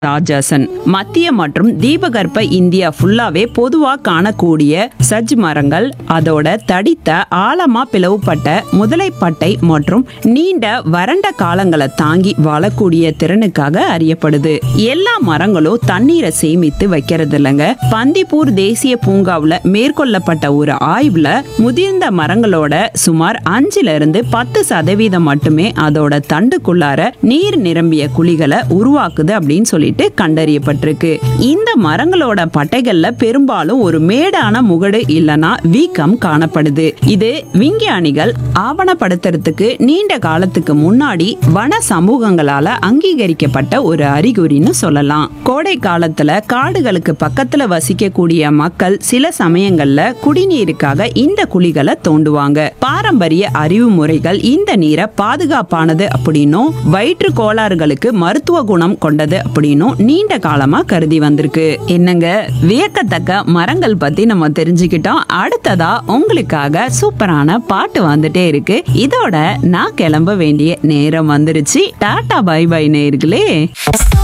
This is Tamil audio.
ராஜாசன் மத்திய மற்றும் தீபகற்ப இந்தியா ஃபுல்லாவே பொதுவா காணக்கூடிய சஜ் மரங்கள் அதோட தடித்த ஆழமா பிளவுபட்ட முதலைப்பட்டை மற்றும் நீண்ட வறண்ட காலங்களை தாங்கி வாழக்கூடிய திறனுக்காக அறியப்படுது எல்லா மரங்களும் தண்ணீரை சேமித்து வைக்கிறது இல்லைங்க பந்திப்பூர் தேசிய பூங்காவுல மேற்கொள்ளப்பட்ட ஒரு ஆய்வுல முதிர்ந்த மரங்களோட சுமார் அஞ்சுல இருந்து பத்து சதவீதம் மட்டுமே அதோட தண்டுக்குள்ளார நீர் நிரம்பிய குழிகளை உருவாக்குது அப்படின்னு சொல்லிட்டு கண்டறியப்பட்டிருக்கு இந்த மரங்களோட பட்டைகள்ல பெரும்பாலும் ஒரு மேடான முகடு இல்லனா வீக்கம் காணப்படுது இது விஞ்ஞானிகள் ஆவணப்படுத்துறதுக்கு நீண்ட காலத்துக்கு முன்னாடி வன சமூகங்களால அங்கீகரிக்கப்பட்ட ஒரு அறிகுறின்னு சொல்லலாம் கோடை காலத்துல காடுகளுக்கு பக்கத்துல வசிக்கக்கூடிய மக்கள் சில சமயங்கள்ல குடிநீருக்காக இந்த குழிகளை தோண்டுவாங்க பாரம்பரிய அறிவு முறைகள் இந்த நீரை பாதுகாப்பானது அப்படின்னும் வயிற்று கோளாறுகளுக்கு மருத்துவ குணம் கொண்டது அப்படின்னும் நீண்ட காலமா கருதி வந்திருக்கு என்னங்க வியக்கத்தக்க மரங்கள் பத்தி நம்ம தெரிஞ்சுக்கிட்டோம் அடுத்ததா உங்களுக்காக சூப்பரான பாட்டு வந்துட்டே இருக்கு இதோட நான் கிளம்ப வேண்டிய நேரம் வந்துருச்சு டாடா பை பை நேர்களே